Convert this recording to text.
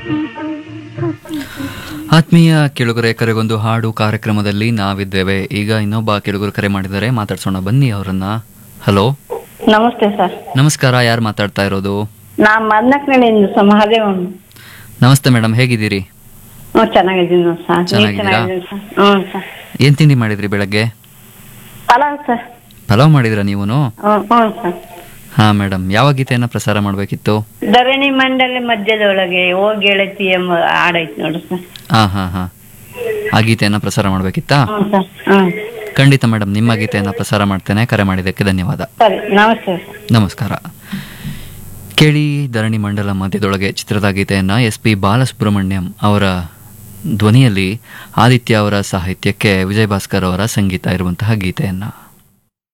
ಆತ್ಮೀಯ ಕೆಳುಗರೆ ಕರೆಗೊಂದು ಹಾಡು ಕಾರ್ಯಕ್ರಮದಲ್ಲಿ ನಾವಿದ್ದೇವೆ ಈಗ ಇನ್ನೊಬ್ಬ ಕೆಳುಗರು ಕರೆ ಮಾಡಿದ್ದಾರೆ ಮಾತಾಡ್ಸೋಣ ಬನ್ನಿ ಅವರನ್ನ ಹಲೋ ನಮಸ್ತೆ ಸರ್ ನಮಸ್ಕಾರ ಯಾರು ಮಾತಾಡ್ತಾ ಇರೋದು ನಾ ಮದ್ನಕ್ನಳ್ಳಿಯಿಂದ ಸರ್ ಮಹಾದೇವನ್ ನಮಸ್ತೆ ಮೇಡಮ್ ಹೇಗಿದ್ದೀರಿ ಹ್ಞೂ ಚೆನ್ನಾಗಿದ್ದೀನಿ ನೋಡಿ ಸರ್ ನೀವು ಚೆನ್ನಾಗಿದ್ದೀರಾ? ಚೆನ್ನಾಗಿದ್ದೀನಿ ಸರ್ ಹ್ಞೂ ಸರ್ ಏನ್ ತಿಂಡಿ ಮಾಡಿದ್ರಿ ಬೆಳಗ್ಗೆ ಪಲಾವ್ ಸರ್ ಪಲಾವ್ ಮಾಡಿದ್ರಾ ನೀವು ಹ್ಞೂ ಹ್ಞೂ ಸರ್ ಹಾ ಮೇಡಮ್ ಯಾವ ಗೀತೆಯನ್ನ ಪ್ರಸಾರ ಮಾಡಬೇಕಿತ್ತು ಧರಣಿ ಮಂಡಲ ಮಧ್ಯದೊಳಗೆ ಹೋಗಿ ಗೆಳತಿ ಎಂಬ ಹಾಡೈತಿ ನೋಡ್ರಿ ಸರ್ ಹಾ ಹಾ ಹಾ ಆ ಗೀತೆಯನ್ನ ಪ್ರಸಾರ ಮಾಡಬೇಕಿತ್ತಾ ಹ್ಞೂ ಸರ್ ಹ್ಞೂ ಖಂಡಿತ ಮೇಡಮ್ ನಿಮ್ಮ ಗೀತೆಯನ್ನ ಪ್ರಸಾರ ಮಾಡ್ತೇನೆ ಕರೆ ಮಾಡಿದ್ದಕ್ಕೆ ಧನ್ಯವಾದ ಸರಿ ನಮಸ್ತೆ ಸರ್ ನಮಸ್ಕಾರ ಕೇಳಿ ಧರಣಿ ಮಂಡಲ ಮಧ್ಯದೊಳಗೆ ಚಿತ್ರದ ಗೀತೆಯನ್ನ ಎಸ್ ಪಿ ಬಾಲಸುಬ್ರಹ್ಮಣ್ಯಂ ಅವರ ಧ್ವನಿಯಲ್ಲಿ ಆದಿತ್ಯ ಅವರ ಸಾಹಿತ್ಯಕ್ಕೆ ವಿಜಯ್ ಭಾಸ್ಕರ್ ಅವರ ಸಂಗೀತ ಇರುವಂತಹ ಗೀತೆಯನ್ನ